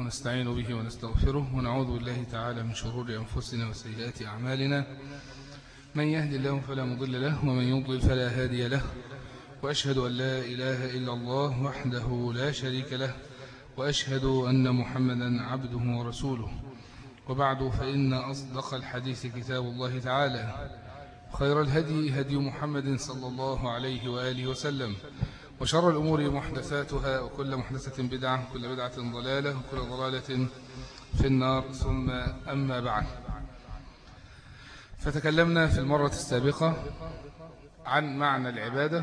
ونستعين به ونستغفره ونعوذ بالله تعالى من شرور أنفسنا وسيئات أعمالنا من يهد الله فلا مضل له ومن يضلل فلا هادي له وأشهد أن لا إله إلا الله وحده لا شريك له وأشهد أن محمدا عبده ورسوله وبعد فإن أصدق الحديث كتاب الله تعالى خير الهدي هدي محمد صلى الله عليه وآله وسلم وشر الأمور محدثاتها وكل محدثة بدعة وكل بدعة ضلالة وكل ضلالة في النار ثم أما بعد فتكلمنا في المرة السابقة عن معنى العبادة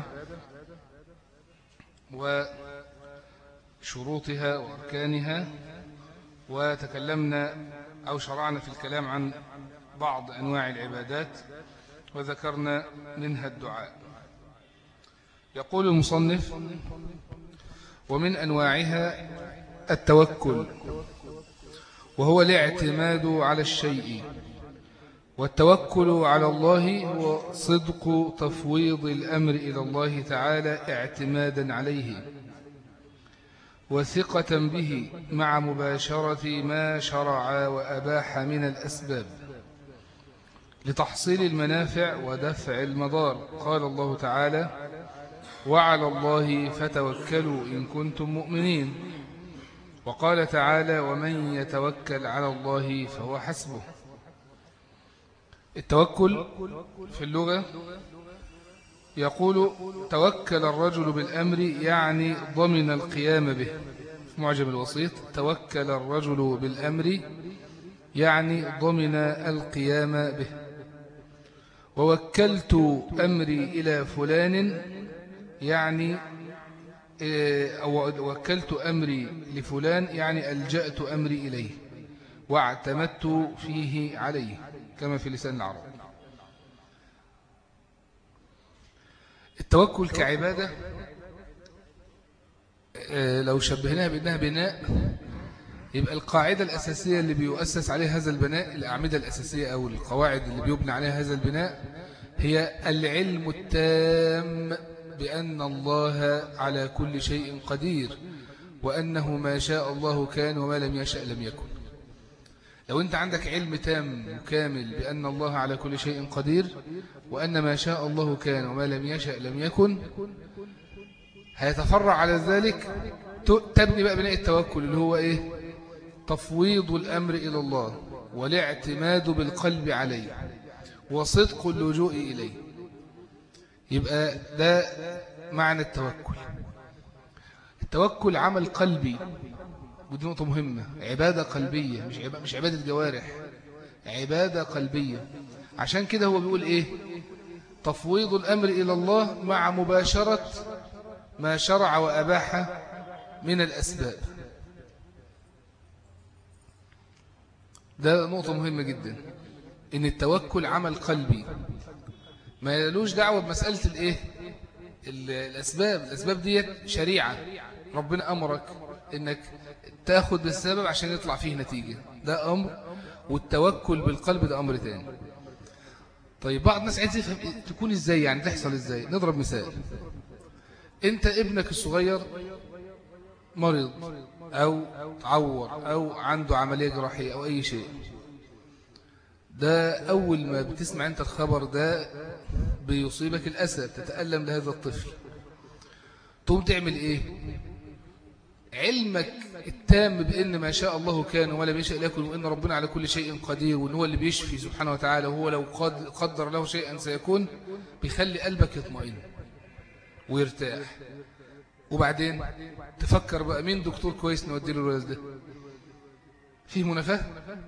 وشروطها وأركانها وتكلمنا أو شرعنا في الكلام عن بعض أنواع العبادات وذكرنا منها الدعاء يقول المصنف ومن أنواعها التوكل وهو الاعتماد على الشيء والتوكل على الله هو صدق تفويض الأمر إلى الله تعالى اعتمادا عليه وثقة به مع مباشرة ما شرع وأباح من الأسباب لتحصيل المنافع ودفع المضار قال الله تعالى وعلى الله فتوكلوا إن كنتم مؤمنين وقال تعالى ومن يتوكل على الله فهو حسبه التوكل في اللغة يقول توكل الرجل بالأمر يعني ضمن القيام به في معجم الوسيط توكل الرجل بالأمر يعني ضمن القيام به ووكلت أمري إلى فلان يعني أو وكلت أمري لفلان يعني ألجأت أمري إليه واعتمدت فيه عليه كما في لسان العرب التوكل كعبادة لو شبهناها بأنها بناء يبقى القاعدة الأساسية اللي بيؤسس عليها هذا البناء الأعمدة الأساسية أو القواعد اللي بيبنى عليها هذا البناء هي العلم التام بأن الله على كل شيء قدير وأنه ما شاء الله كان وما لم يشأ لم يكن لو أنت عندك علم تام وكامل بأن الله على كل شيء قدير وأن ما شاء الله كان وما لم يشأ لم يكن هيتفرع على ذلك تبني بقى بناء التوكل اللي هو إيه تفويض الأمر إلى الله والاعتماد بالقلب عليه وصدق اللجوء إليه يبقى ده معنى التوكل التوكل عمل قلبي ودي نقطة مهمة عبادة قلبية مش عبادة, مش عبادة جوارح عبادة قلبية عشان كده هو بيقول إيه تفويض الأمر إلى الله مع مباشرة ما شرع وأباح من الأسباب ده نقطة مهمة جدا إن التوكل عمل قلبي ما يلوش دعوة بمسألة الإيه الأسباب الأسباب دي شريعة ربنا أمرك إنك تاخد بالسبب عشان يطلع فيه نتيجة ده أمر والتوكل بالقلب ده أمر تاني طيب بعض الناس عايز يفهم تكون إزاي يعني تحصل إزاي نضرب مثال أنت ابنك الصغير مريض أو تعور أو عنده عملية جراحية أو أي شيء ده أول ما بتسمع أنت الخبر ده بيصيبك الأسى تتألم لهذا الطفل تقوم تعمل إيه علمك التام بأن ما شاء الله كان ولا بيشاء لكن وأن ربنا على كل شيء قدير وأن هو اللي بيشفي سبحانه وتعالى وهو لو قدر له شيئا سيكون بيخلي قلبك يطمئن ويرتاح وبعدين تفكر بقى مين دكتور كويس نودي له الولد ده فيه منافاه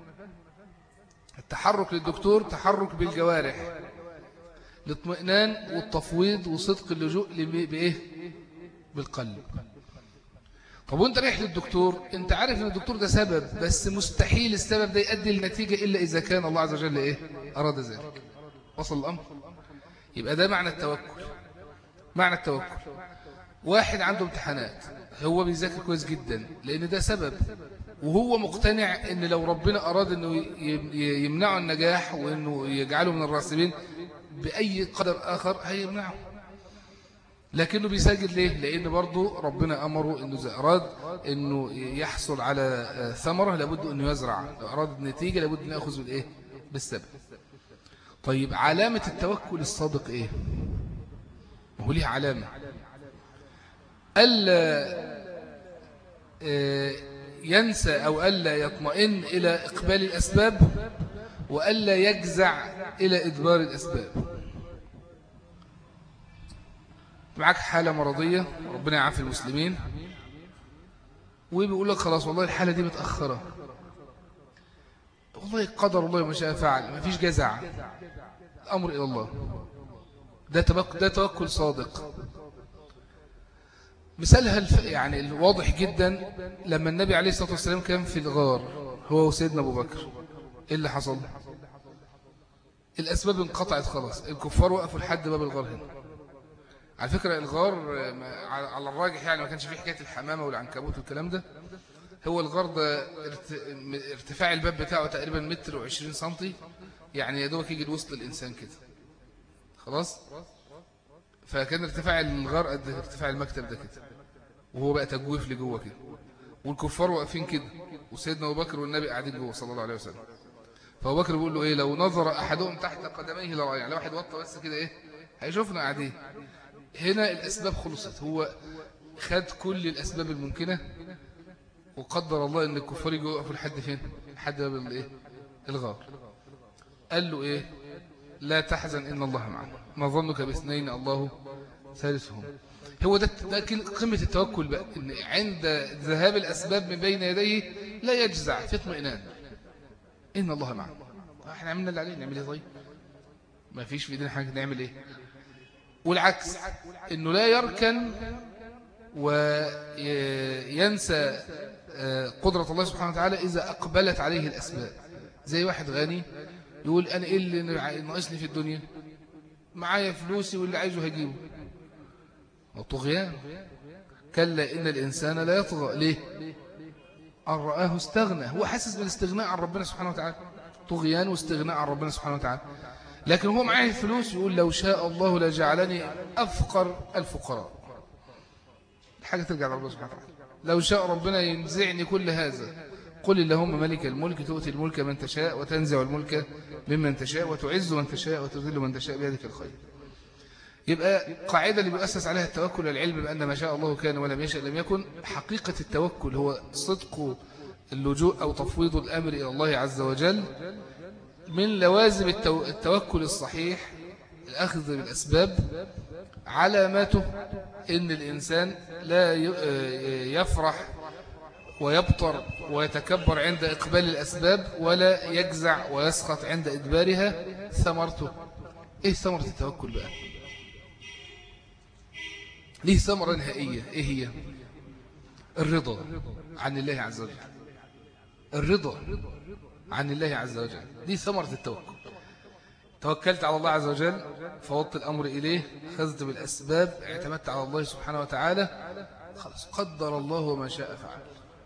التحرك للدكتور تحرك بالجوارح الاطمئنان والتفويض وصدق اللجوء بإيه بالقلب طب وانت رايح للدكتور انت عارف ان الدكتور ده سبب بس مستحيل السبب ده يؤدي لنتيجة إلا إذا كان الله عز وجل إيه أراد ذلك وصل الأمر يبقى ده معنى التوكل معنى التوكل واحد عنده امتحانات هو بيذاكر كويس جدا لأن ده سبب وهو مقتنع ان لو ربنا أراد انه يمنعه النجاح وانه يجعله من الراسبين بأي قدر آخر هيمنعه لكنه بيسجد ليه لأن برضه ربنا أمره أنه إذا أراد أنه يحصل على ثمرة لابد أنه يزرع لو أراد النتيجة لابد أن يأخذ بالإيه بالسبب طيب علامة التوكل الصادق إيه هو ليه علامة ألا آه، ينسى أو ألا يطمئن إلى إقبال الأسباب وألا يجزع إلى إدبار الأسباب معك حالة مرضية ربنا يعافي المسلمين وبيقول لك خلاص والله الحالة دي متأخرة والله قدر الله ما شاء فعل ما فيش جزع الأمر إلى الله ده توكل, ده توكل صادق مثالها الف... يعني الواضح جدا لما النبي عليه الصلاة والسلام كان في الغار هو وسيدنا أبو بكر إيه اللي حصل الأسباب انقطعت خلاص الكفار وقفوا لحد باب الغار هنا على فكرة الغار على الراجح يعني ما كانش فيه حكاية الحمامة والعنكبوت والكلام ده هو الغار ده ارتفاع الباب بتاعه تقريبا متر وعشرين سنتي يعني يا دوبك يجي لوسط الإنسان كده خلاص فكان ارتفاع الغار قد ارتفاع المكتب ده كده وهو بقى تجويف لجوه كده والكفار واقفين كده وسيدنا ابو بكر والنبي قاعدين جوه صلى الله عليه وسلم فابو بكر بيقول له ايه لو نظر احدهم تحت قدميه لرأى يعني لو واحد وطى بس كده ايه هيشوفنا قاعدين هنا الاسباب خلصت هو خد كل الاسباب الممكنه وقدر الله ان الكفار يجوا يقفوا لحد فين لحد باب الايه الغار قال له ايه لا تحزن ان الله معنا ما ظنك باثنين الله ثالثهم هو ده, ده قمة التوكل بقى إن عند ذهاب الأسباب من بين يديه لا يجزع في اطمئنان إن الله معنا احنا عملنا اللي عليه نعمل ايه طيب ما فيش في ايدينا حاجة نعمل ايه والعكس انه لا يركن وينسى آه، قدرة الله سبحانه وتعالى إذا أقبلت عليه الأسباب زي واحد غني يقول أنا إيه اللي ناقصني في الدنيا معايا فلوسي واللي عايزه هجيبه وطغيان كلا إن الإنسان لا يطغى ليه أن رآه استغنى هو حاسس بالاستغناء عن ربنا سبحانه وتعالى طغيان واستغناء عن ربنا سبحانه وتعالى لكن هو معاه الفلوس يقول لو شاء الله لجعلني أفقر الفقراء الحاجة ترجع لربنا سبحانه وتعالى لو شاء ربنا ينزعني كل هذا قل اللهم ملك الملك تؤتي الملك من تشاء وتنزع الملك ممن تشاء وتعز من تشاء وتذل من تشاء بيدك الخير يبقى قاعدة اللي بيؤسس عليها التوكل العلم بأن ما شاء الله كان ولم يشاء لم يكن حقيقة التوكل هو صدق اللجوء أو تفويض الأمر إلى الله عز وجل من لوازم التوكل الصحيح الأخذ بالأسباب علاماته إن الإنسان لا يفرح ويبطر ويتكبر عند إقبال الأسباب ولا يجزع ويسخط عند إدبارها ثمرته إيه ثمرة التوكل بقى ليه ثمرة نهائية إيه هي الرضا عن الله عز وجل الرضا عن الله عز وجل دي ثمرة التوكل توكلت على الله عز وجل فوضت الأمر إليه خذت بالأسباب اعتمدت على الله سبحانه وتعالى خلاص قدر الله ما شاء فعل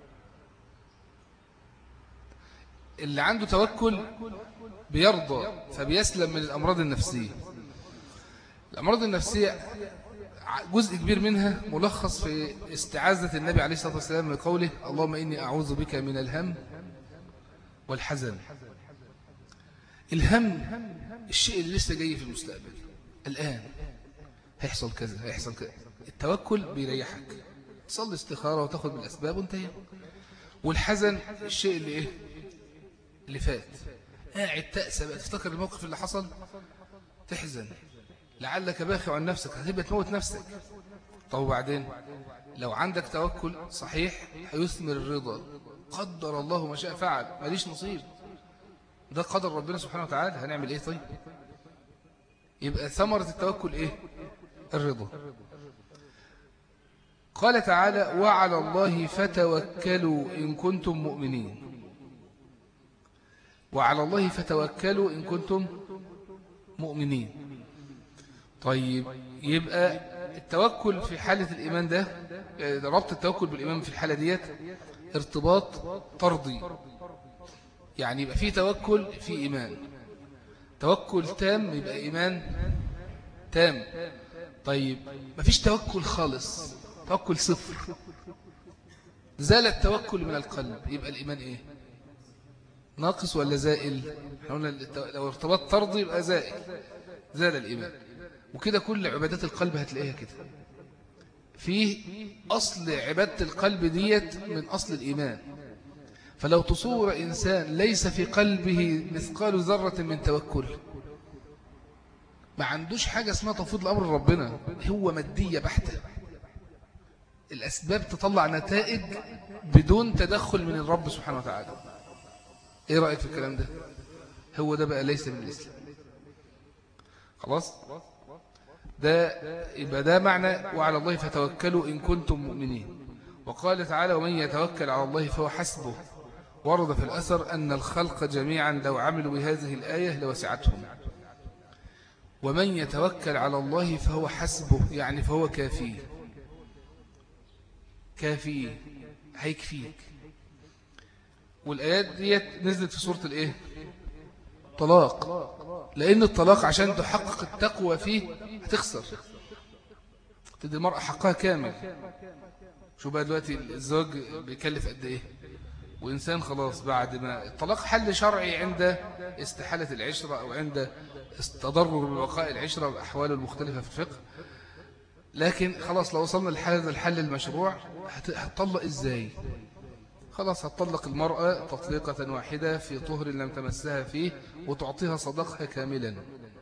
اللي عنده توكل بيرضى فبيسلم من الأمراض النفسية الأمراض النفسية جزء كبير منها ملخص في استعاذة النبي عليه الصلاة والسلام من قوله اللهم إني أعوذ بك من الهم والحزن الهم الشيء اللي لسه جاي في المستقبل الآن هيحصل كذا هيحصل كذا التوكل بيريحك تصلي استخارة وتاخد بالأسباب وانتهي والحزن الشيء اللي إيه اللي فات قاعد تأسى بقى تفتكر الموقف اللي حصل تحزن لعلك باخع عن نفسك هتبقى تموت نفسك طب وبعدين لو عندك توكل صحيح هيثمر الرضا قدر الله ما شاء فعل ماليش نصيب ده قدر ربنا سبحانه وتعالى هنعمل ايه طيب يبقى ثمرة التوكل ايه الرضا قال تعالى وعلى الله فتوكلوا إن كنتم مؤمنين وعلى الله فتوكلوا إن كنتم مؤمنين طيب يبقى التوكل في حالة الإيمان ده ربط التوكل بالإيمان في الحالة ديت ارتباط طردي يعني يبقى فيه توكل في إيمان توكل تام يبقى إيمان تام طيب مفيش توكل خالص توكل صفر زال التوكل من القلب يبقى الإيمان إيه ناقص ولا زائل لو ارتبط طرد يبقى زائل زال الإيمان وكده كل عبادات القلب هتلاقيها كده فيه أصل عبادة القلب ديت من أصل الإيمان فلو تصور إنسان ليس في قلبه مثقال ذرة من توكل ما عندوش حاجة اسمها تفوض الأمر ربنا هو مادية بحتة الأسباب تطلع نتائج بدون تدخل من الرب سبحانه وتعالى إيه رأيك في الكلام ده هو ده بقى ليس من الإسلام خلاص ده يبقى ده معنى وعلى الله فتوكلوا إن كنتم مؤمنين وقال تعالى ومن يتوكل على الله فهو حسبه ورد في الأثر أن الخلق جميعا لو عملوا بهذه الآية لوسعتهم ومن يتوكل على الله فهو حسبه يعني فهو كافيه كافيه هيكفيك والآيات ديت نزلت في سورة الإيه طلاق لأن الطلاق عشان تحقق التقوى فيه هتخسر تدي المرأة حقها كامل شو بقى دلوقتي الزواج بيكلف قد إيه وإنسان خلاص بعد ما الطلاق حل شرعي عند استحالة العشرة أو عند تضرر ببقاء العشرة وأحواله المختلفة في الفقه لكن خلاص لو وصلنا لهذا الحل المشروع هتطلق إزاي خلاص هتطلق المرأة تطليقة واحدة في طهر لم تمسها فيه وتعطيها صدقها كاملا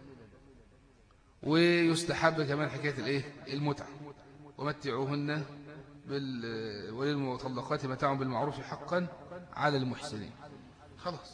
ويستحب كمان حكاية الايه المتعة ومتعوهن بال... وللمطلقات متاع بالمعروف حقا على المحسنين خلاص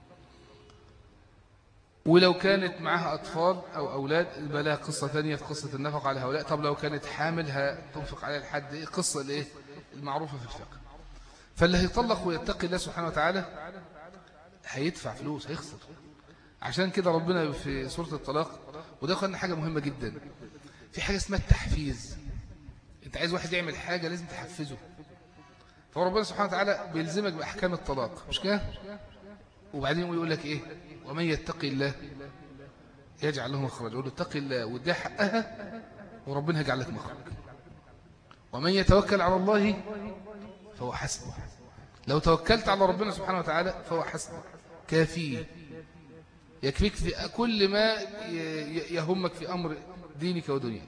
ولو كانت معها أطفال أو أولاد بلا قصة ثانية في قصة النفق على هؤلاء طب لو كانت حامل هتنفق عليها الحد إيه قصة الإيه المعروفة في الفقه فاللي هيطلق ويتقي الله سبحانه وتعالى هيدفع فلوس هيخسر عشان كده ربنا في سورة الطلاق وده قلنا حاجة مهمة جدا في حاجة اسمها التحفيز انت عايز واحد يعمل حاجة لازم تحفزه فربنا سبحانه وتعالى بيلزمك بأحكام الطلاق مش كده وبعدين يقول لك ايه ومن يتقي الله يجعل له مخرج يقول له اتقي الله واديها حقها وربنا يجعل لك مخرج ومن يتوكل على الله فهو حسبه لو توكلت على ربنا سبحانه وتعالى فهو حسبه كافي يكفيك في كل ما يهمك في أمر دينك ودنياك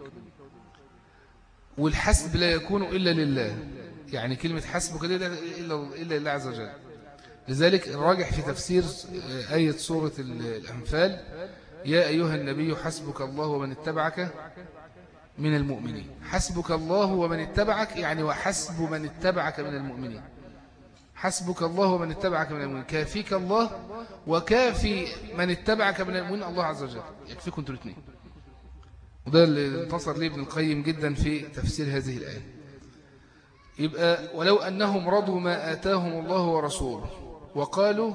والحسب لا يكون إلا لله يعني كلمة حسبك إلا, إلا لله عز وجل لذلك الراجح في تفسير آية سورة الأنفال يا أيها النبي حسبك الله ومن اتبعك من المؤمنين حسبك الله ومن اتبعك يعني وحسب من اتبعك من المؤمنين حسبك الله ومن اتبعك من المؤمنين كافيك الله وكافي من اتبعك من المؤمنين الله عز وجل يكفيكم انتوا الاثنين وده اللي انتصر ليه ابن القيم جدا في تفسير هذه الآية يبقى ولو أنهم رضوا ما آتاهم الله ورسوله وقالوا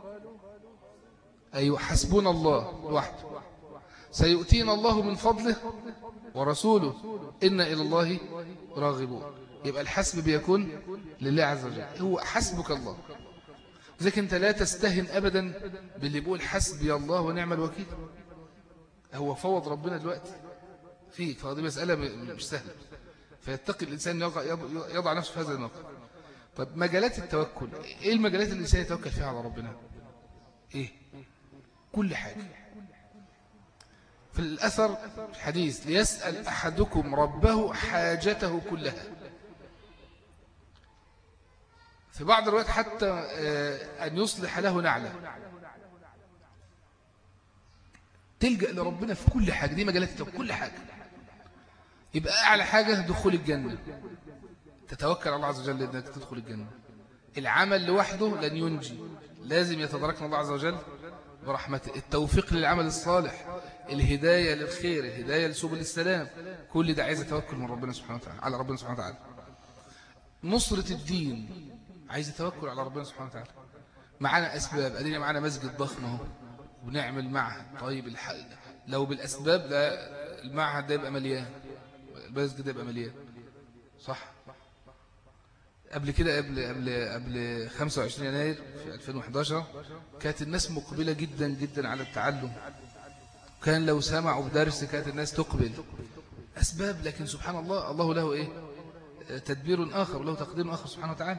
أي حسبنا الله وحده سيؤتينا الله من فضله ورسوله إن إلى الله راغبون يبقى الحسب بيكون لله عز وجل هو حسبك الله لذلك أنت لا تستهن أبدا باللي بيقول حسبي الله ونعم الوكيل هو فوض ربنا دلوقتي فيه فهذه مسألة مش سهلة فيتقي الإنسان يضع نفسه في هذا الموقف طيب مجالات التوكل إيه المجالات اللي الإنسان يتوكل فيها على ربنا إيه كل حاجة في الأثر الحديث ليسأل أحدكم ربه حاجته كلها في بعض الروايات حتى آه، أن يصلح له نعلة تلجأ لربنا في كل حاجة دي مجالات كل حاجة يبقى أعلى حاجة دخول الجنة تتوكل على الله عز وجل أنك تدخل الجنة العمل لوحده لن ينجي لازم يتدركنا الله عز وجل برحمته التوفيق للعمل الصالح الهداية للخير الهداية لسبل السلام كل ده عايز توكل من ربنا سبحانه وتعالى على ربنا سبحانه وتعالى نصرة الدين عايز توكل على ربنا سبحانه وتعالى معانا أسباب أدينا معانا مسجد ضخم اهو ونعمل معهد طيب الحل لو بالأسباب لا المعهد ده يبقى مليان المسجد ده يبقى مليان صح قبل كده قبل قبل قبل 25 يناير في 2011 كانت الناس مقبلة جدا جدا على التعلم كان لو سمعوا بدرس كانت الناس تقبل أسباب لكن سبحان الله الله له إيه تدبير آخر له تقدير آخر سبحانه وتعالى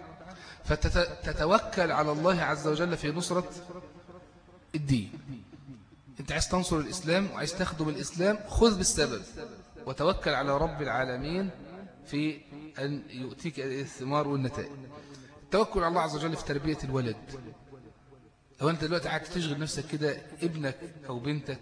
فتتوكل على الله عز وجل في نصرة الدين انت عايز تنصر الإسلام وعايز تخدم الإسلام خذ بالسبب وتوكل على رب العالمين في أن يؤتيك الثمار والنتائج التوكل على الله عز وجل في تربية الولد لو أنت دلوقتي قاعد تشغل نفسك كده ابنك أو بنتك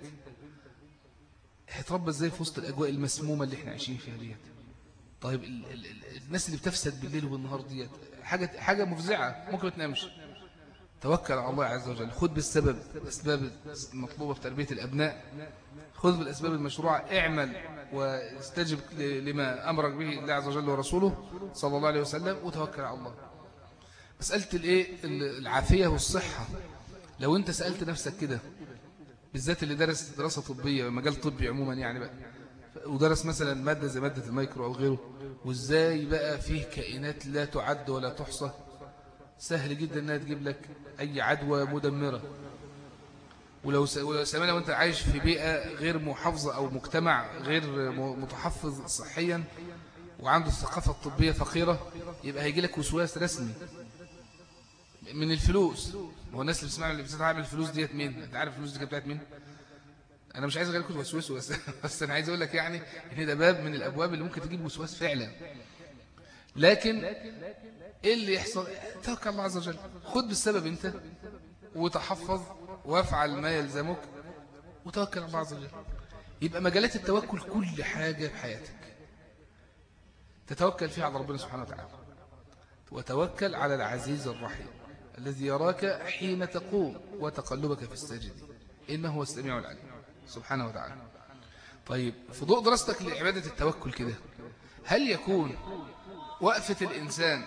هيتربى ازاي في وسط الأجواء المسمومة اللي احنا عايشين فيها ديت طيب ال ال ال الناس اللي بتفسد بالليل وبالنهار ديت حاجة, حاجة مفزعة ممكن ما تنامش توكل على الله عز وجل خذ بالسبب الأسباب المطلوبة في تربية الأبناء خذ بالأسباب المشروعة اعمل واستجب لما أمرك به الله عز وجل ورسوله صلى الله عليه وسلم وتوكل على الله مسألة الايه العافية والصحة لو انت سألت نفسك كده بالذات اللي درس دراسة طبية مجال طبي عموما يعني بقى ودرس مثلا مادة زي مادة الميكرو أو غيره وإزاي بقى فيه كائنات لا تعد ولا تحصى سهل جدا أنها تجيب لك أي عدوى مدمرة ولو سمعنا وانت عايش في بيئة غير محافظة أو مجتمع غير متحفظ صحيا وعنده الثقافة الطبية فقيرة يبقى هيجي لك وسواس رسمي من الفلوس هو الناس اللي بتسمع اللي بتتعامل الفلوس ديت مين انت عارف الفلوس دي بتاعت مين انا مش عايز اغير كنت وسوسه بس بس انا عايز اقول لك يعني ان ده باب من الابواب اللي ممكن تجيب وسواس فعلا لكن ايه اللي يحصل توكل الله عز وجل خد بالسبب انت وتحفظ وافعل ما يلزمك وتوكل على الله عز وجل يبقى مجالات التوكل كل حاجة في حياتك تتوكل فيها على ربنا سبحانه وتعالى وتوكل على العزيز الرحيم الذي يراك حين تقوم وتقلبك في الساجدين إنه هو السميع العليم سبحانه وتعالى طيب في ضوء دراستك لعبادة التوكل كده هل يكون وقفة الإنسان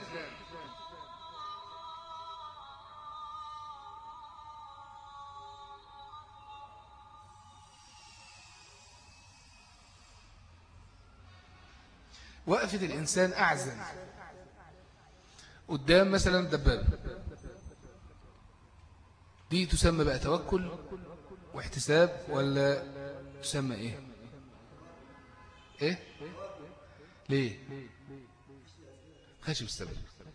وقفة الإنسان أعزل قدام مثلا دبابة دي تسمى بقى توكل واحتساب ولا تسمى ايه ايه ليه خاشي بالسبب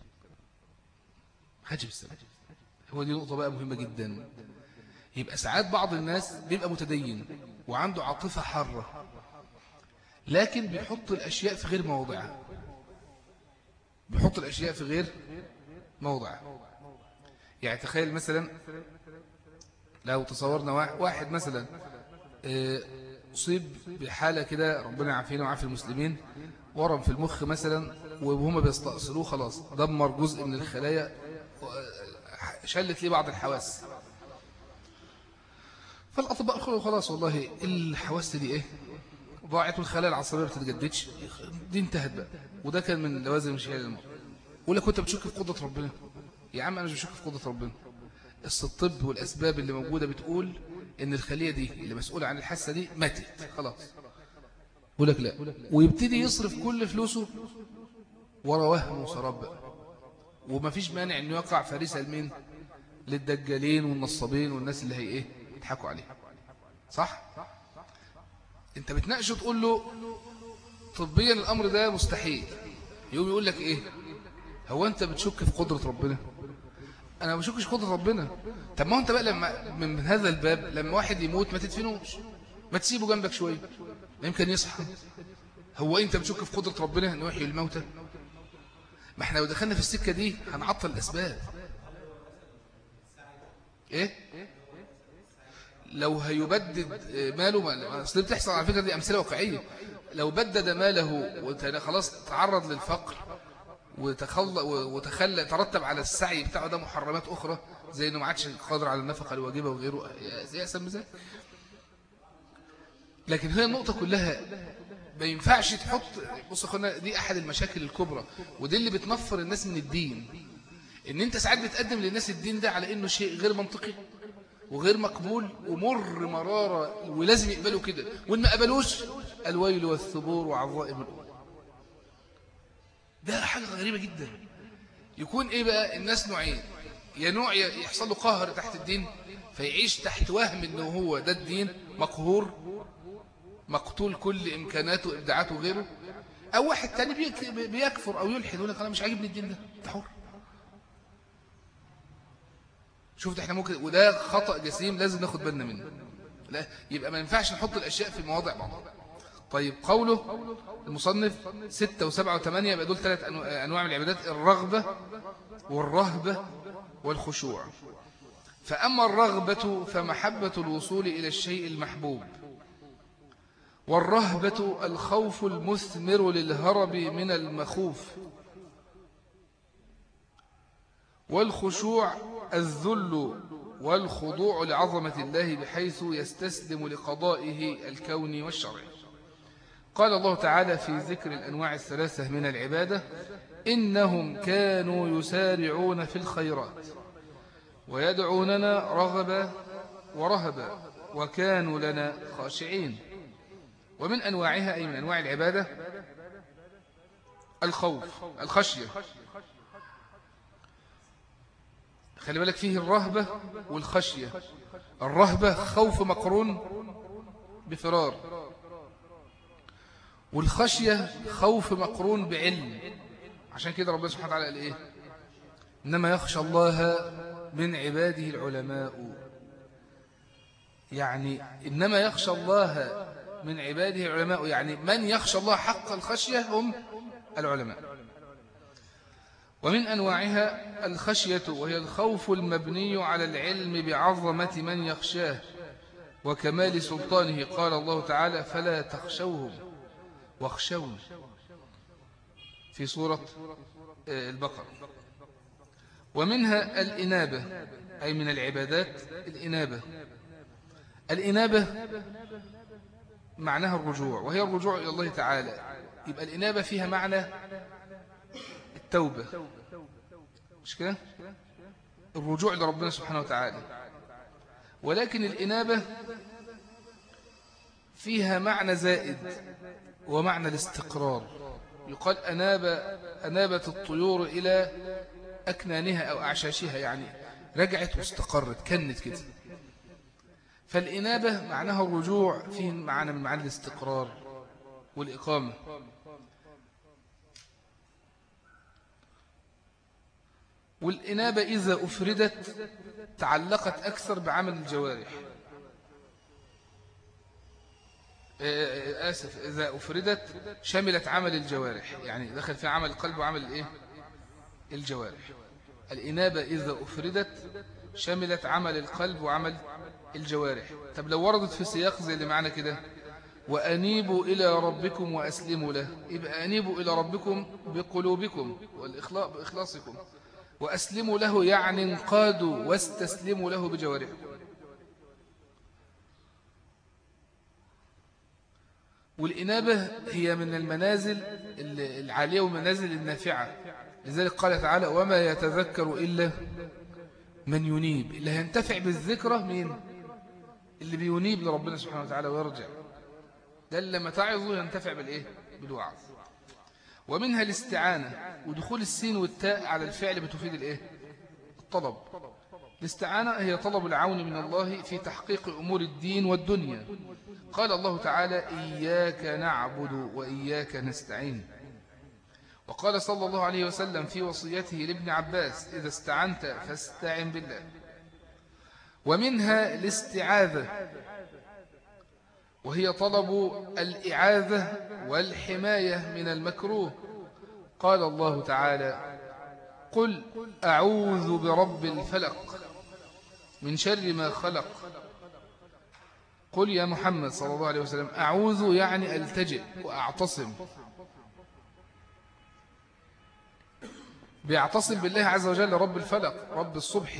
خاشي بالسبب هو دي نقطة بقى مهمة جدا يبقى ساعات بعض الناس بيبقى متدين وعنده عاطفة حارة لكن بيحط الأشياء في غير موضعها بيحط الأشياء في غير موضعها يعني تخيل مثلا لو تصورنا واحد مثلا آه، أصيب بحالة كده ربنا يعافينا وعافي المسلمين ورم في المخ مثلا وهم بيستأصلوه خلاص دمر جزء من الخلايا آه، شلت ليه بعض الحواس فالأطباء قالوا خلاص والله الحواس دي ايه ضاعت والخلايا العصبية ما بتتجددش دي انتهت بقى وده كان من لوازم شيء الموت ولا كنت بتشك في قدرة ربنا يا عم أنا مش بشك في قدرة ربنا الطب والأسباب اللي موجودة بتقول إن الخلية دي اللي مسؤولة عن الحاسة دي ماتت خلاص بقول لك لا ويبتدي يصرف كل فلوسه ورا وهم وسراب بقى وما فيش مانع انه يقع فريسة لمين للدجالين والنصابين والناس اللي هي ايه يضحكوا عليه صح انت بتناقشه تقول له طبيا الامر ده مستحيل يقوم يقول لك ايه هو انت بتشك في قدرة ربنا انا ما بشكش قدرة ربنا طب ما هو انت بقى لما من هذا الباب لما واحد يموت ما تدفنوش ما تسيبه جنبك شوية ما يمكن يصحى هو انت بتشك في قدرة ربنا انه يحيي الموتى ما احنا لو دخلنا في السكة دي هنعطل الاسباب ايه لو هيبدد ماله اصل بتحصل على فكرة دي امثله واقعية لو بدد ماله خلاص تعرض للفقر وتخلى وتخلى ترتب على السعي بتاعه ده محرمات أخرى زي إنه ما عادش قادر على النفقة الواجبة وغيره يأسم بذلك لكن هي النقطة كلها ما ينفعش تحط بص أخوانا دي أحد المشاكل الكبرى ودي اللي بتنفر الناس من الدين إن أنت ساعات بتقدم للناس الدين ده على إنه شيء غير منطقي وغير مقبول ومر مرارة ولازم يقبلوا كده وإن ما قبلوش الويل والثبور وعظائم الأمور ده حاجة غريبة جدا يكون ايه بقى الناس نوعين يا نوع يحصل له قهر تحت الدين فيعيش تحت وهم انه هو ده الدين مقهور مقتول كل إمكاناته وإبداعاته وغيره أو واحد تاني بيكفر أو يلحد يقول لك أنا مش عاجبني الدين ده أنت حر شفت احنا ممكن وده خطأ جسيم لازم ناخد بالنا منه لا يبقى ما ينفعش نحط الأشياء في مواضع بعضها طيب قوله المصنف ستة وسبعة وثمانية يبقى دول ثلاث أنواع من العبادات الرغبة والرهبة والخشوع فأما الرغبة فمحبة الوصول إلى الشيء المحبوب والرهبة الخوف المثمر للهرب من المخوف والخشوع الذل والخضوع لعظمة الله بحيث يستسلم لقضائه الكوني والشرعي قال الله تعالى في ذكر الأنواع الثلاثة من العبادة إنهم كانوا يسارعون في الخيرات ويدعوننا رغبا ورهبا وكانوا لنا خاشعين ومن أنواعها أي من أنواع العبادة الخوف الخشية خلي بالك فيه الرهبة والخشية الرهبة خوف مقرون بفرار والخشية خوف مقرون بعلم عشان كده ربنا سبحانه وتعالى قال إيه إنما يخشى الله من عباده العلماء يعني إنما يخشى الله من عباده العلماء يعني من يخشى الله حق الخشية هم العلماء ومن أنواعها الخشية وهي الخوف المبني على العلم بعظمة من يخشاه وكمال سلطانه قال الله تعالى فلا تخشوهم واخشون في سورة آه، البقرة ومنها الإنابة أي من العبادات الإنابة الإنابة معناها الرجوع وهي الرجوع إلى الله تعالى يبقى الإنابة فيها معنى التوبة مش كده الرجوع لربنا سبحانه وتعالى ولكن الإنابة فيها معنى زائد ومعنى الاستقرار يقال أناب أنابت الطيور إلى أكنانها أو أعشاشها يعني رجعت واستقرت كنت كده فالإنابة معناها الرجوع فيه معنى من معنى الاستقرار والإقامة والإنابة إذا أفردت تعلقت أكثر بعمل الجوارح آسف إذا أفردت شملت عمل الجوارح يعني دخل في عمل القلب وعمل الإيه؟ الجوارح الإنابة إذا أفردت شملت عمل القلب وعمل الجوارح طب لو وردت في سياق زي اللي معنا كده وأنيبوا إلى ربكم وأسلموا له يبقى أنيبوا إلى ربكم بقلوبكم بإخلاصكم وأسلموا له يعني انقادوا واستسلموا له بجوارحكم والإنابة هي من المنازل العالية والمنازل النافعة لذلك قال تعالى وما يتذكر إلا من ينيب اللي هينتفع بالذكرى مين اللي بينيب لربنا سبحانه وتعالى ويرجع ده اللي لما تعظه ينتفع بالإيه بالوعظ ومنها الاستعانة ودخول السين والتاء على الفعل بتفيد الإيه الطلب الاستعانة هي طلب العون من الله في تحقيق أمور الدين والدنيا قال الله تعالى إياك نعبد وإياك نستعين وقال صلى الله عليه وسلم في وصيته لابن عباس إذا استعنت فاستعن بالله ومنها الاستعاذة وهي طلب الإعاذة والحماية من المكروه قال الله تعالى قل أعوذ برب الفلق من شر ما خلق قل يا محمد صلى الله عليه وسلم أعوذ يعني ألتجئ وأعتصم بيعتصم بالله عز وجل رب الفلق رب الصبح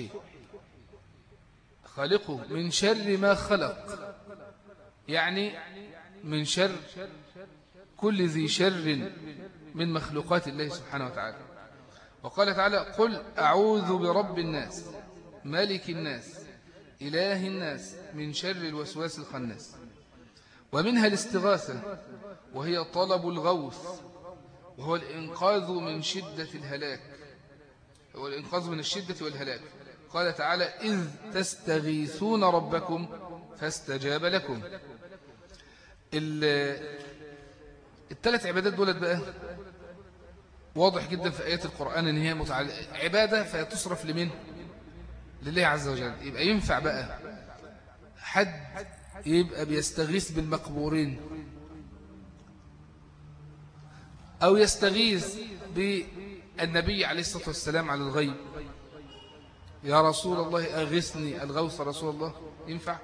خالقه من شر ما خلق يعني من شر كل ذي شر من مخلوقات الله سبحانه وتعالى وقال تعالى قل أعوذ برب الناس ملك الناس إله الناس من شر الوسواس الخناس ومنها الاستغاثة وهي طلب الغوث وهو الإنقاذ من شدة الهلاك هو الإنقاذ من الشدة والهلاك قال تعالى إذ تستغيثون ربكم فاستجاب لكم الثلاث عبادات دولت بقى واضح جدا في آيات القرآن إن هي متعلق عبادة فتصرف لمن لله عز وجل يبقى ينفع بقى حد يبقى بيستغيث بالمقبورين أو يستغيث بالنبي عليه الصلاة والسلام على الغيب يا رسول الله أغثني الغوث رسول الله ينفع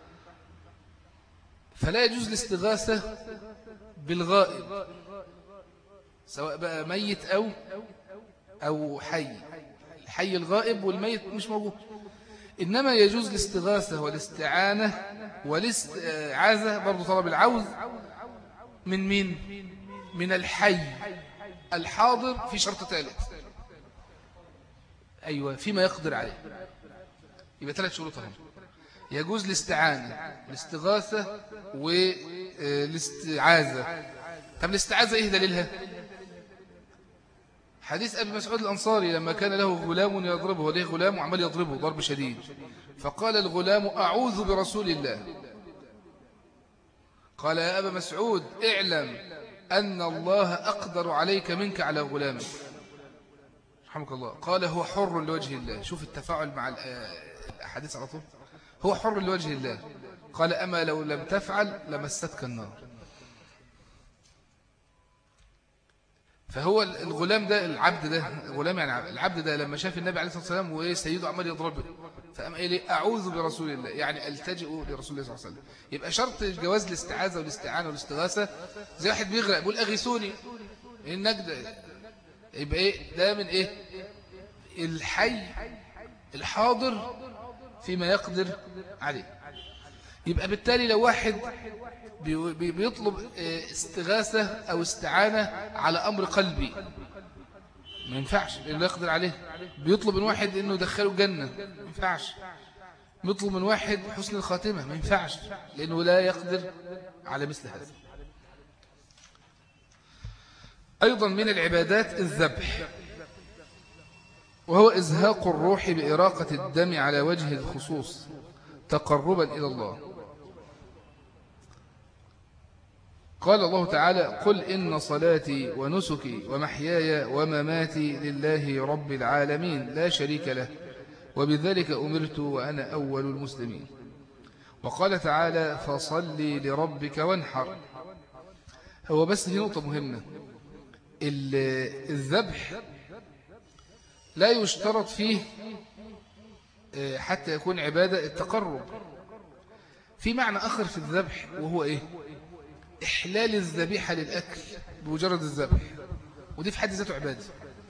فلا يجوز الاستغاثة بالغائب سواء بقى ميت أو أو حي الحي الغائب والميت مش موجود إنما يجوز الاستغاثة والاستعانة والاستعاذة برضو طلب العوذ من مين من الحي الحاضر في شرط ثالث أيوة فيما يقدر عليه يبقى ثلاث شروط هم يجوز الاستعانة الاستغاثة والاستعاذة طب الاستعاذة ايه دليلها حديث أبي مسعود الأنصاري لما كان له غلام يضربه وليه غلام وعمال يضربه ضرب شديد فقال الغلام أعوذ برسول الله قال يا أبا مسعود اعلم أن الله أقدر عليك منك على غلامك رحمك الله قال هو حر لوجه الله شوف التفاعل مع الأحاديث على طول هو حر لوجه الله قال أما لو لم تفعل لمستك النار فهو الغلام ده العبد ده الغلام يعني العبد ده لما شاف النبي عليه الصلاة والسلام وإيه سيده عمال يضربه فقام قال لي أعوذ برسول الله يعني ألتجئ لرسول الله صلى الله عليه وسلم يبقى شرط جواز الاستعاذة والاستعانة والاستغاثة زي واحد بيغرق بيقول أغيثوني النجدة يبقى إيه ده من إيه الحي الحاضر فيما يقدر عليه يبقى بالتالي لو واحد بيطلب آه، استغاثة أو استعانة على أمر قلبي ما ينفعش لأنه يقدر عليه بيطلب من واحد أنه يدخله الجنة ما ينفعش بيطلب من واحد حسن الخاتمة ما ينفعش لأنه لا يقدر على مثل هذا أيضا من العبادات الذبح وهو إزهاق الروح بإراقة الدم على وجه الخصوص تقربا إلى الله قال الله تعالى قل إن صلاتي ونسكي ومحياي ومماتي لله رب العالمين لا شريك له وبذلك أمرت وأنا أول المسلمين وقال تعالى فصل لربك وانحر هو بس هي نقطة مهمة الذبح لا يشترط فيه آه، حتى يكون عبادة التقرب في معنى آخر في الذبح وهو إيه إحلال الذبيحة للأكل بمجرد الذبح ودي في حد ذاته عبادة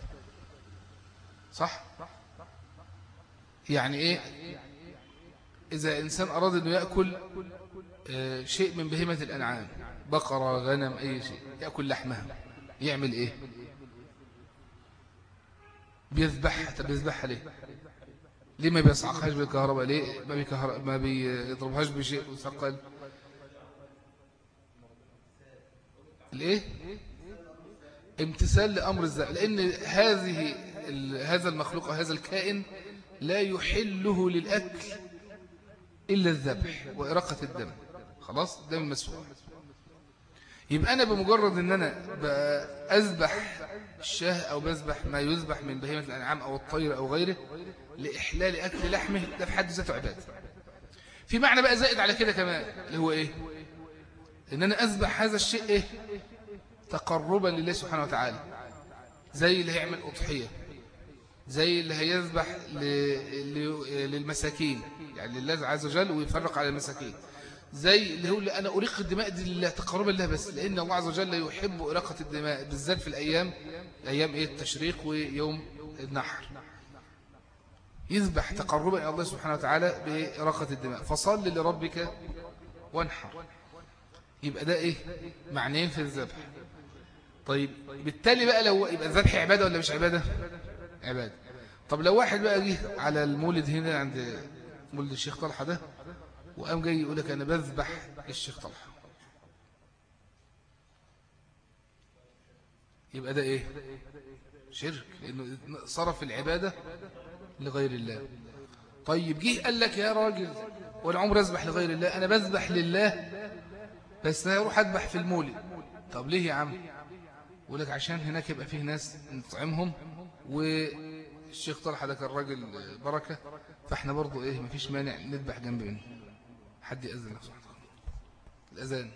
صح؟ يعني إيه إذا إنسان أراد أنه يأكل آه، شيء من بهيمة الأنعام بقرة غنم أي شيء يأكل لحمها يعمل إيه بيذبحها طب بيذبحها ليه ليه ما بيصعقهاش بالكهرباء ليه ما, بيكهر... ما بيضربهاش بشيء مثقل الايه امتثال لأمر الذبح لأن هذه هذا المخلوق هذا الكائن لا يحله للأكل إلا الذبح وإراقة الدم خلاص الدم المسفوح يبقى أنا بمجرد أن أنا بأذبح الشاه أو بذبح ما يذبح من بهيمة الأنعام أو الطير أو غيره لإحلال أكل لحمه ده في حد ذاته عبادة في معنى بقى زائد على كده كمان اللي هو إيه إن أنا أذبح هذا الشيء إيه تقربا لله سبحانه وتعالى زي اللي هيعمل أضحية زي اللي هيذبح للمساكين يعني لله عز وجل ويفرق على المساكين زي اللي هو اللي أنا أريق الدماء دي لله تقربا لله بس لأن الله عز وجل يحب إراقة الدماء بالذات في الأيام أيام إيه التشريق ويوم النحر يذبح تقربا إلى الله سبحانه وتعالى بإراقة الدماء فصل لربك وانحر يبقى ده إيه معنيين في الذبح طيب بالتالي بقى لو يبقى الذبح عبادة ولا مش عبادة عبادة طب لو واحد بقى جه على المولد هنا عند مولد الشيخ طلحة ده وقام جاي يقول لك أنا بذبح الشيخ طلحة يبقى ده إيه شرك لأنه صرف العبادة لغير الله طيب جه قال لك يا راجل وانا عمر أذبح لغير الله أنا بذبح لله بس أنا أروح أذبح في المولد طب ليه يا عم يقول لك عشان هناك يبقى فيه ناس نطعمهم والشيخ طلحة ده كان راجل بركة فاحنا برضو ايه مفيش مانع نذبح جنب منه حد يأذن لك الأذان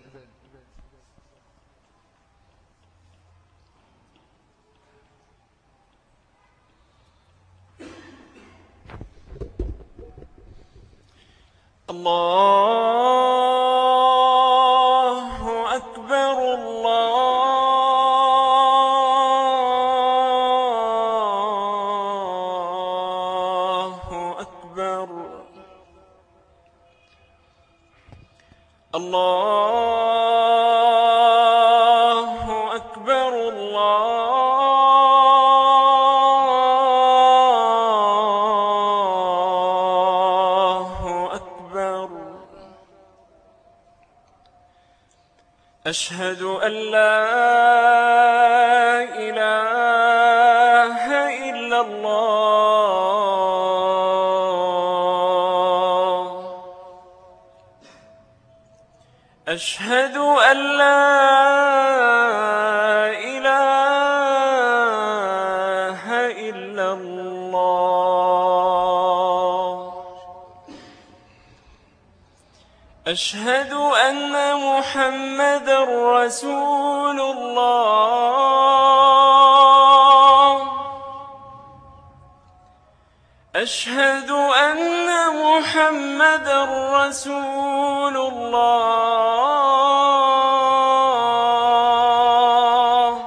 الله أكبر الله أكبر الله أكبر الله أكبر أشهد أن لا إله إلا الله أشهد أن لا إله إلا الله أشهد أن محمد رسول الله أشهد أن محمد رسول الله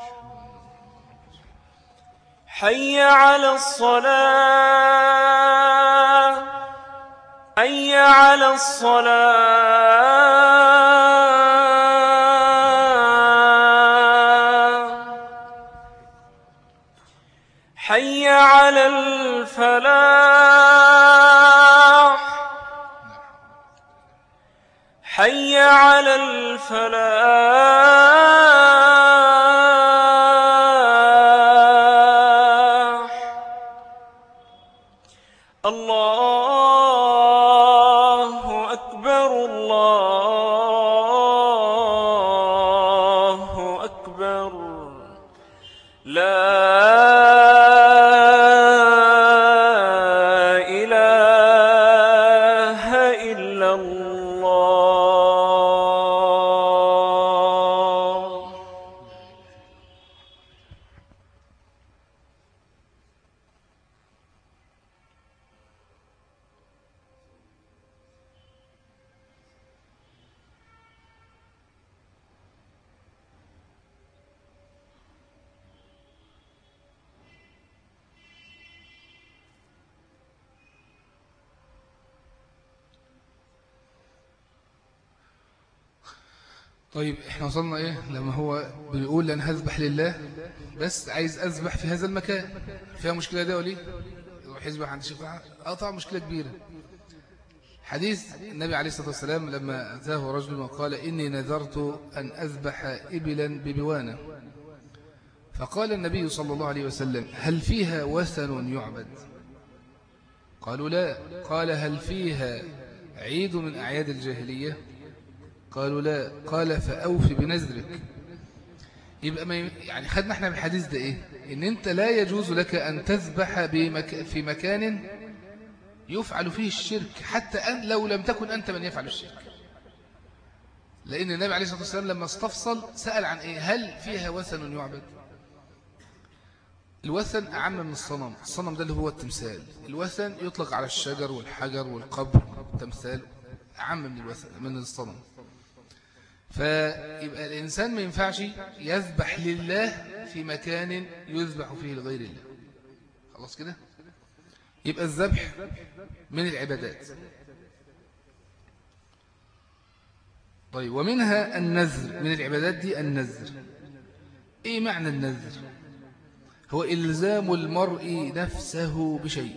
حي على الصلاة حي على الصلاة حي على الفلاح حي على الفلاح الله أكبر الله أكبر لا إله إلا الله طيب احنا وصلنا ايه لما هو بيقول انا هذبح لله بس عايز اذبح في هذا المكان فيها مشكلة ده وليه يروح يذبح عند الشيخ طه. اه طبعا مشكلة كبيرة حديث النبي عليه الصلاة والسلام لما أتاه رجل وقال إني نذرت أن أذبح إبلا ببوانة فقال النبي صلى الله عليه وسلم هل فيها وثن يعبد قالوا لا قال هل فيها عيد من أعياد الجاهلية قالوا لا قال فأوف بنذرك يبقى ما ي- يعني خدنا احنا من الحديث ده ايه ان انت لا يجوز لك ان تذبح بمك في مكان يفعل فيه الشرك حتى أن لو لم تكن أنت من يفعل الشرك لأن النبي عليه الصلاة والسلام لما استفصل سأل عن إيه هل فيها وثن يعبد الوثن أعم من الصنم الصنم ده اللي هو التمثال الوثن يطلق على الشجر والحجر والقبر التمثال أعم من الوثن من الصنم فيبقى الإنسان ما ينفعش يذبح لله في مكان يذبح فيه لغير الله خلاص كده يبقى الذبح من العبادات طيب ومنها النذر من العبادات دي النذر ايه معنى النذر هو إلزام المرء نفسه بشيء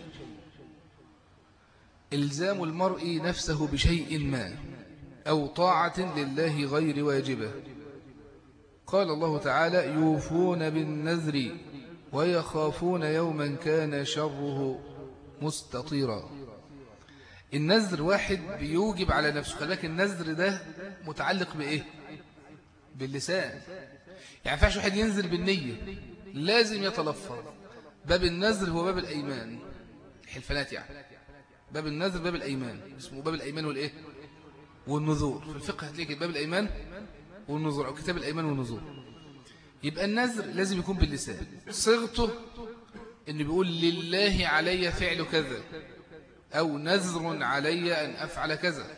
إلزام المرء نفسه بشيء ما أو طاعة لله غير واجبة قال الله تعالى يوفون بالنذر ويخافون يوما كان شره مستطيرا النذر واحد بيوجب على نفسه خلي بالك النذر ده متعلق بإيه باللسان يعني فيهاش واحد ينزل بالنية لازم يتلفظ باب النذر هو باب الأيمان الحلفانات يعني باب النذر باب الأيمان اسمه باب الأيمان والإيه والنذور في الفقه هتلاقي باب الأيمان والنذور أو كتاب الأيمان والنذور يبقى النذر لازم يكون باللسان صيغته إنه بيقول لله علي فعل كذا أو نذر علي أن أفعل كذا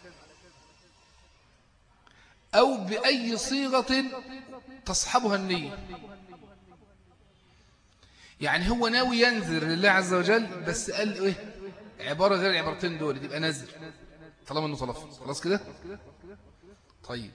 أو بأي صيغة تصحبها النية يعني هو ناوي ينذر لله عز وجل بس قال إيه عبارة غير العبارتين دول تبقى نذر طالما انه تلفظ خلاص كده طيب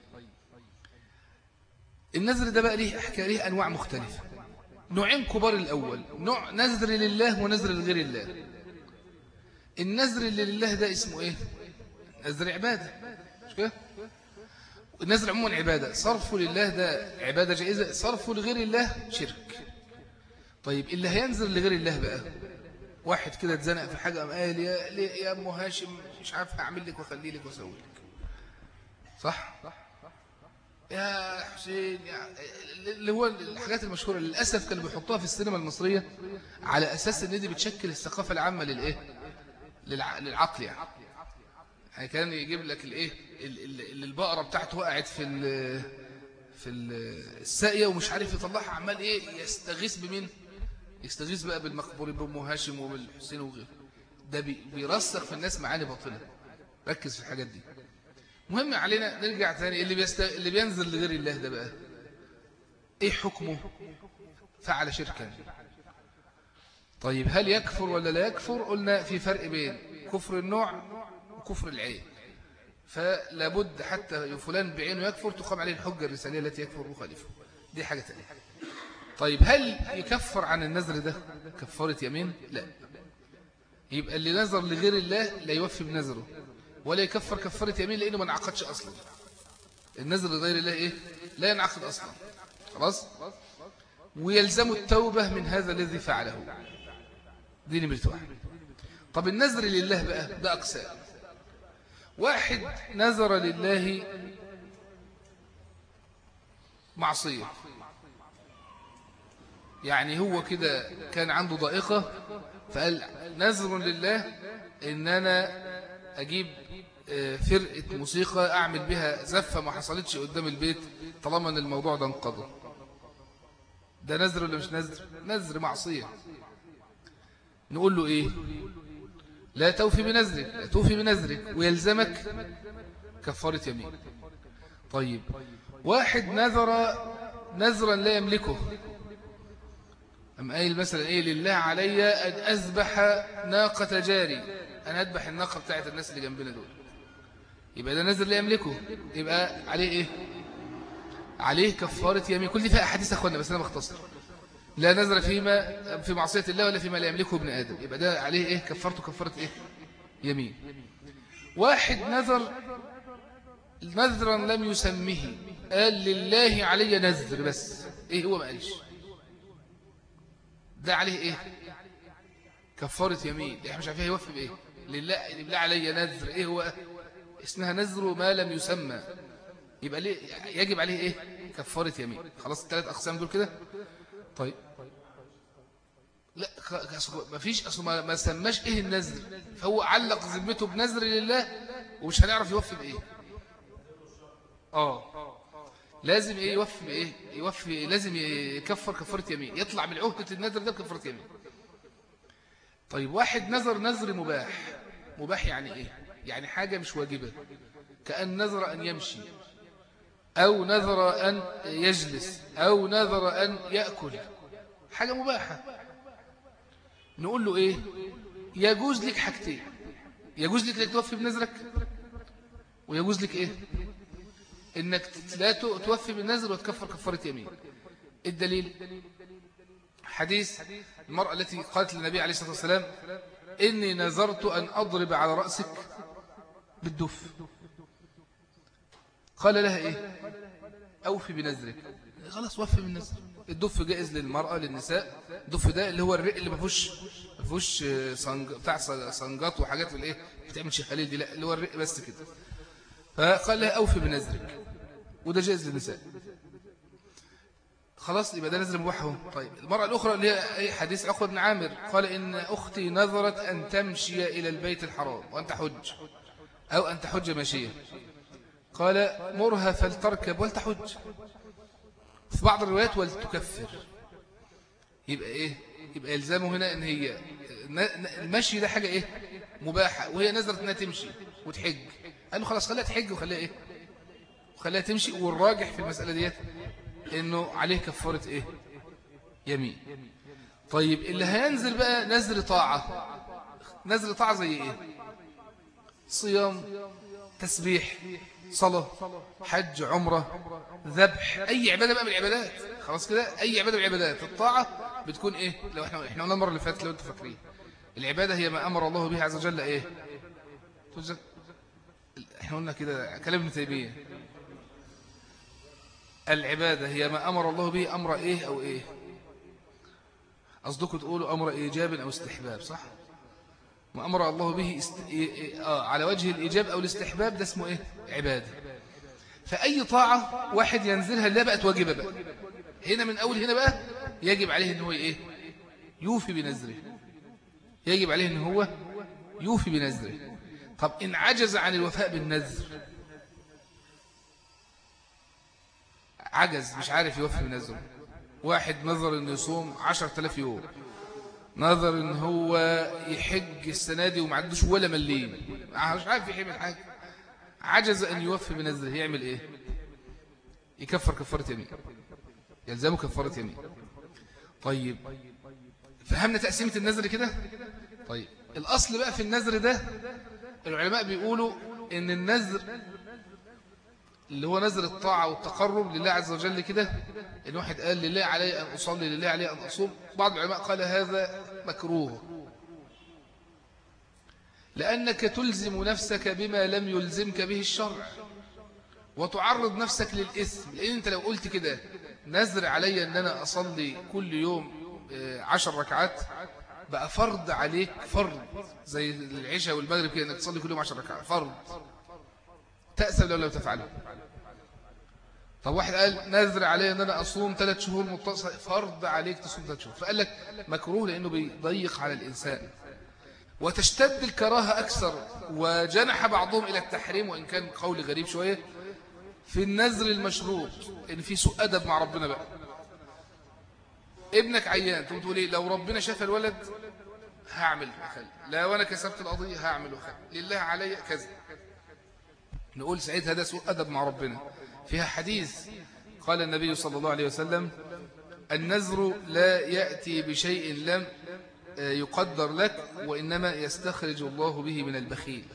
النذر ده بقى ليه احكي ليه انواع مختلفة نوعين كبار الاول نوع نذر لله ونذر لغير الله النذر اللي لله ده اسمه ايه نذر عبادة مش كده النذر عموما عبادة صرفه لله ده عبادة جائزة صرفه لغير الله شرك طيب اللي هينذر لغير الله بقى واحد كده اتزنق في حاجة قام قال يا يا ام هاشم مش عارف هعمل لك واخلي لك واسوي لك صح يا حسين يا اللي هو الحاجات المشهورة للأسف كانوا بيحطوها في السينما المصرية على أساس إن دي بتشكل الثقافة العامة للإيه للع... للعقل يعني يعني كان يجيب لك الإيه اللي البقرة بتاعته وقعت في ال... في الساقية ومش عارف يطلعها عمال إيه يستغيث بمين يستغيث بقى بالمقبور بأم هاشم وبالحسين وغيره ده بيرسخ في الناس معاني باطلة ركز في الحاجات دي مهم علينا نرجع تاني اللي, بيست... اللي بينزل لغير الله ده بقى ايه حكمه فعل شركا طيب هل يكفر ولا لا يكفر قلنا في فرق بين كفر النوع وكفر العين فلابد حتى فلان بعينه يكفر تقام عليه الحجة الرسالية التي يكفر مخالفه دي حاجة تانية طيب هل يكفر عن النذر ده كفارة يمين لا يبقى اللي نذر لغير الله لا يوفي بنذره ولا يكفر كفارة يمين لأنه ما انعقدش أصلا النذر لغير الله إيه لا ينعقد أصلا خلاص ويلزم التوبة من هذا الذي فعله دي نمرة واحد طب النذر لله بقى ده أقسام واحد نذر لله معصية يعني هو كده كان عنده ضائقة فقال نذر لله ان انا اجيب فرقة موسيقى اعمل بها زفة ما حصلتش قدام البيت طالما ان الموضوع ده انقضى ده نذر ولا مش نذر نذر معصية نقول له ايه لا توفي بنذرك لا توفي بنذرك ويلزمك كفارة يمين طيب واحد نذر نذرا لا يملكه أم قايل مثلا إيه لله علي أن أذبح ناقة جاري أنا أذبح الناقة بتاعت الناس اللي جنبنا دول يبقى ده نذر لا يملكه يبقى عليه إيه عليه كفارة يمين كل دي فيها أحاديث أخوانا بس أنا بختصر لا نذر فيما في معصية الله ولا فيما لا يملكه ابن آدم يبقى ده عليه إيه كفارته كفارة إيه يمين واحد نذر نذرا لم يسمه قال لله علي نذر بس إيه هو ما قالش ده عليه إيه كفارة يمين إحنا مش عارفين يوفي بإيه لله, لله علي نذر إيه هو اسمها نذر ما لم يسمى يبقى ليه يجب عليه إيه كفارة يمين خلاص الثلاث أقسام دول كده طيب لا ما فيش اصل ما سماش ايه النذر فهو علق ذمته بنذر لله ومش هنعرف يوفي بايه اه لازم ايه يوفي بايه يوفي لازم يكفر كفاره يمين يطلع من عهده النذر ده بكفاره يمين طيب واحد نذر نذر مباح مباح يعني ايه يعني حاجه مش واجبه كأن نذر أن يمشي أو نذر أن يجلس أو نذر أن يأكل حاجة مباحة نقول له إيه يجوز لك حاجتين يجوز لك توفي بنذرك ويجوز لك إيه إنك لا توفي بالنذر وتكفر كفارة يمين الدليل حديث المرأة التي قالت للنبي عليه الصلاة والسلام إني نذرت أن أضرب على رأسك بالدف قال لها إيه أوفي بنذرك خلاص وفي من النذر الدف جائز للمرأة للنساء الدف ده اللي هو الرق اللي ما فيهوش ما فيهوش صنج بتاع صنجات وحاجات في الايه بتعمل شيخ خليل دي لا اللي هو الرق بس كده فقال لها أوفي بنذرك وده جائز للنساء خلاص يبقى ده نذر مباح اهو طيب المرأة الأخرى اللي هي حديث عقبة بن عامر قال إن أختي نذرت أن تمشي إلى البيت الحرام وأن تحج أو أن تحج ماشية قال مرها فلتركب ولتحج في بعض الروايات ولتكفر يبقى إيه يبقى يلزمه هنا إن هي المشي ده حاجة إيه مباحة وهي نذرت أنها تمشي وتحج قال له خلاص خليها تحج وخليها إيه وخليها تمشي والراجح في المسألة ديت إنه عليه كفارة إيه يمين طيب اللي هينزل بقى نزل طاعة نزل طاعة زي إيه صيام تسبيح صلاة حج عمرة ذبح أي عبادة بقى من العبادات خلاص كده أي عبادة من العبادات الطاعة بتكون إيه لو إحنا إحنا قلنا المرة اللي فاتت لو أنتوا فاكرين العبادة هي ما أمر الله به عز وجل إيه إحنا قلنا كده كلام ابن تيمية العبادة هي ما أمر الله به أمر إيه أو إيه أصدقوا تقولوا أمر إيجاب أو استحباب صح ما أمر الله به است... آه على وجه الإيجاب أو الاستحباب ده اسمه إيه عبادة فأي طاعة واحد ينزلها لا بقت واجبة بقى هنا من أول هنا بقى يجب عليه أنه إيه يوفي بنزره يجب عليه أنه هو يوفي بنزره طب إن عجز عن الوفاء بالنذر عجز مش عارف يوفي بنذره واحد نظر أنه يصوم عشر تلاف يوم نظر ان هو يحج السنة دي وما عندوش ولا مليم مش عارف يحمل حاجة عجز ان يوفي بنذره يعمل ايه يكفر كفارة يمين يلزمه كفارة يمين طيب فهمنا تقسيمة النذر كده طيب الأصل بقى في النذر ده العلماء بيقولوا ان النذر اللي هو نذر الطاعة والتقرب لله عز وجل كده إن واحد قال لله علي أن أصلي لله علي أن أصوم بعض العلماء قال هذا مكروه لأنك تلزم نفسك بما لم يلزمك به الشرع وتعرض نفسك للإثم لأن أنت لو قلت كده نذر علي أن أنا أصلي كل يوم آه، عشر ركعات بقى فرض عليك فرض زي العشاء والمغرب كده أنك تصلي كل يوم عشر ركعات فرض تأسف لو لو تفعله طب واحد قال نذر عليه ان انا اصوم ثلاث شهور متصل فرض عليك تصوم ثلاث شهور فقال لك مكروه لانه بيضيق على الانسان وتشتد الكراهه اكثر وجنح بعضهم الى التحريم وان كان قول غريب شويه في النذر المشروط ان في سوء ادب مع ربنا بقى ابنك عيان تقول تقول ايه لو ربنا شاف الولد هعمل وخلي لا وانا كسبت القضيه هعمل وخلي لله علي كذا نقول سعيد هذا سوء أدب مع ربنا فيها حديث قال النبي صلى الله عليه وسلم النذر لا يأتي بشيء لم يقدر لك وإنما يستخرج الله به من البخيل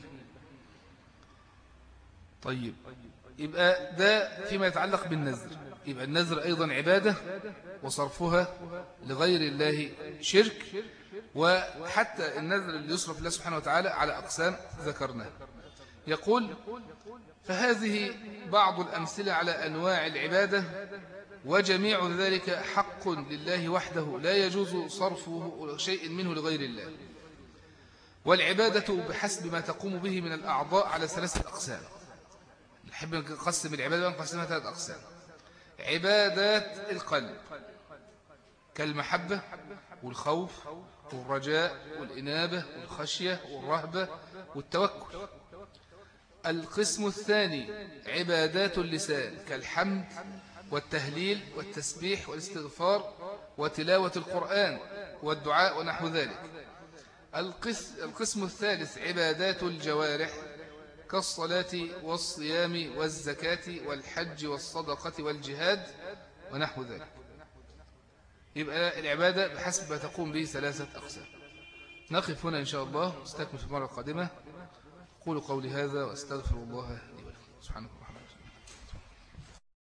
طيب يبقى ده فيما يتعلق بالنذر يبقى النذر أيضا عبادة وصرفها لغير الله شرك وحتى النذر اللي يصرف الله سبحانه وتعالى على أقسام ذكرناها يقول فهذه بعض الأمثلة على أنواع العبادة وجميع ذلك حق لله وحده لا يجوز صرفه شيء منه لغير الله والعبادة بحسب ما تقوم به من الأعضاء على ثلاثة أقسام نحب نقسم العبادة ونقسمها ثلاثة أقسام عبادات القلب كالمحبة والخوف والرجاء والإنابة والخشية والرهبة والتوكل القسم الثاني عبادات اللسان كالحمد والتهليل والتسبيح والاستغفار وتلاوة القرآن والدعاء ونحو ذلك القسم الثالث عبادات الجوارح كالصلاة والصيام والزكاة والحج والصدقة والجهاد ونحو ذلك يبقى العبادة بحسب ما تقوم به ثلاثة أقسام نقف هنا إن شاء الله نستكمل في المرة القادمة قولوا قولي هذا واستغفر الله لي ولكم سبحانه وتعالى